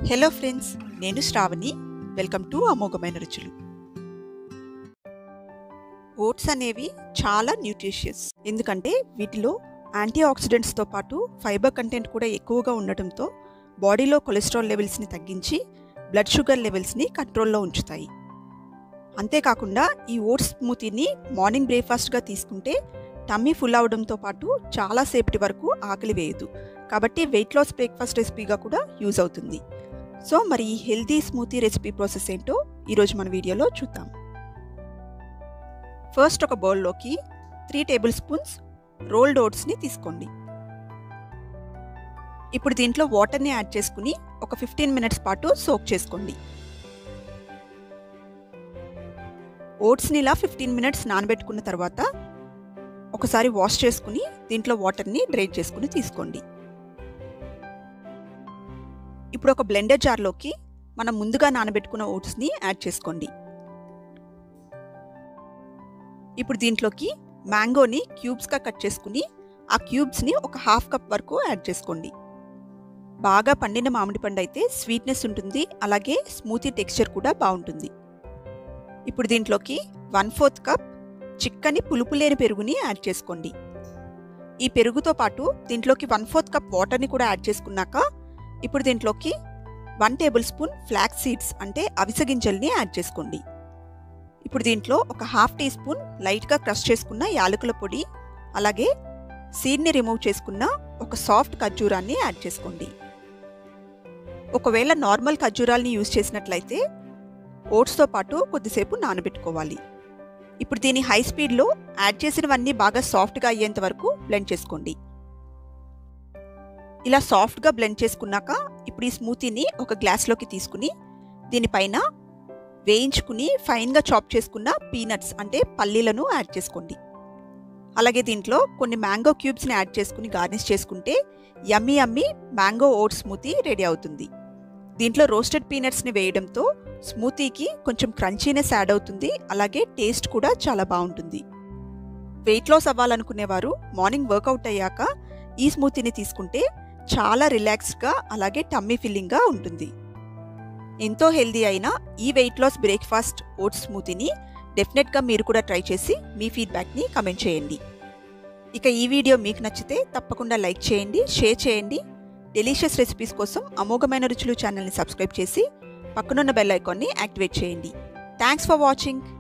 hello friends నేను Shravani welcome to అమోఘమైన రుచులు ఓట్స్ అనేవి చాలా న్యూట్రిషియస్ ఎందుకంటే వీటిలో యాంటీ ఆక్సిడెంట్స్తో పాటు ఫైబర్ కంటెంట్ కూడా ఎక్కువగా ఉండటంతో బాడీలో కొలెస్ట్రాల్ లెవెల్స్ని తగ్గించి బ్లడ్ షుగర్ లెవెల్స్ని కంట్రోల్లో ఉంచుతాయి అంతేకాకుండా ఈ ఓట్స్ స్మూతీని మార్నింగ్ బ్రేక్ఫాస్ట్గా తీసుకుంటే టమ్మీ ఫుల్ అవడంతో పాటు చాలాసేపటి వరకు ఆకలి వేయదు కాబట్టి వెయిట్ లాస్ బ్రేక్ఫాస్ట్ రెసిపీగా కూడా యూజ్ అవుతుంది సో మరి ఈ హెల్దీ స్మూతీ రెసిపీ ప్రాసెస్ ఏంటో ఈరోజు మన వీడియోలో చూద్దాం ఫస్ట్ ఒక బౌల్లోకి త్రీ టేబుల్ స్పూన్స్ రోల్డ్ ఓట్స్ని తీసుకోండి ఇప్పుడు దీంట్లో వాటర్ని యాడ్ చేసుకుని ఒక ఫిఫ్టీన్ మినిట్స్ పాటు సోక్ చేసుకోండి ఓట్స్ని ఇలా ఫిఫ్టీన్ మినిట్స్ నానబెట్టుకున్న తర్వాత ఒకసారి వాష్ చేసుకుని దీంట్లో వాటర్ని డ్రైన్ చేసుకుని తీసుకోండి ఇప్పుడు ఒక బ్లెండర్ జార్లోకి మనం ముందుగా నానబెట్టుకున్న ఓట్స్ని యాడ్ చేసుకోండి ఇప్పుడు దీంట్లోకి మ్యాంగోని క్యూబ్స్గా కట్ చేసుకుని ఆ క్యూబ్స్ని ఒక హాఫ్ కప్ వరకు యాడ్ చేసుకోండి బాగా పండిన మామిడి పండు అయితే స్వీట్నెస్ ఉంటుంది అలాగే స్మూతీ టెక్స్చర్ కూడా బాగుంటుంది ఇప్పుడు దీంట్లోకి వన్ ఫోర్త్ కప్ చిక్కని పులుపు లేని పెరుగుని యాడ్ చేసుకోండి ఈ పెరుగుతో పాటు దీంట్లోకి వన్ ఫోర్త్ కప్ వాటర్ని కూడా యాడ్ చేసుకున్నాక ఇప్పుడు దీంట్లోకి one table spoon flax seeds అంటే అవిసె గింజల్ని యాడ్ చేసుకోండి ఇప్పుడు దీంట్లో ఒక హాఫ్ టీ స్పూన్ లైట్గా క్రష్ చేసుకున్న యాలకుల పొడి అలాగే సీడ్ని రిమూవ్ చేసుకున్న ఒక సాఫ్ట్ ఖర్జూరాన్ని యాడ్ చేసుకోండి ఒకవేళ నార్మల్ ఖర్జూరాల్ని యూజ్ చేసినట్లయితే ఓట్స్తో పాటు కొద్దిసేపు నానబెట్టుకోవాలి ఇప్పుడు దీన్ని హై స్పీడ్లో యాడ్ చేసినవన్నీ బాగా సాఫ్ట్గా అయ్యేంత వరకు బ్లెండ్ చేసుకోండి ఇలా సాఫ్ట్గా బ్లెండ్ చేసుకున్నాక ఇప్పుడు ఈ స్మూతీని ఒక గ్లాస్లోకి తీసుకుని దీనిపైన వేయించుకుని ఫైన్గా చాప్ చేసుకున్న పీనట్స్ అంటే పల్లీలను యాడ్ చేసుకోండి అలాగే దీంట్లో కొన్ని మ్యాంగో క్యూబ్స్ని యాడ్ చేసుకుని గార్నిష్ చేసుకుంటే yummy yummy mango oats smoothie ready అవుతుంది దీంట్లో రోస్టెడ్ పీనట్స్ని వేయడంతో స్మూతీకి కొంచెం క్రంచీనెస్ యాడ్ అవుతుంది అలాగే టేస్ట్ కూడా చాలా బాగుంటుంది వెయిట్ లాస్ అవ్వాలనుకునేవారు మార్నింగ్ వర్కౌట్ అయ్యాక ఈ స్మూతీని తీసుకుంటే చాలా రిలాక్స్డ్గా అలాగే టమ్మీ ఫిల్లింగ్గా ఉంటుంది ఎంతో హెల్దీ అయిన ఈ వెయిట్ లాస్ బ్రేక్ఫాస్ట్ ఓట్స్ స్మూతీని డెఫినెట్గా మీరు కూడా ట్రై చేసి మీ ఫీడ్బ్యాక్ని కమెంట్ చేయండి ఇక ఈ వీడియో మీకు నచ్చితే తప్పకుండా లైక్ చేయండి షేర్ చేయండి డెలీషియస్ రెసిపీస్ కోసం అమోఘమైన రుచులు ఛానల్ని సబ్స్క్రైబ్ చేసి పక్కనున్న బెల్ ఐకాన్ని యాక్టివేట్ చేయండి థ్యాంక్స్ ఫర్ వాచింగ్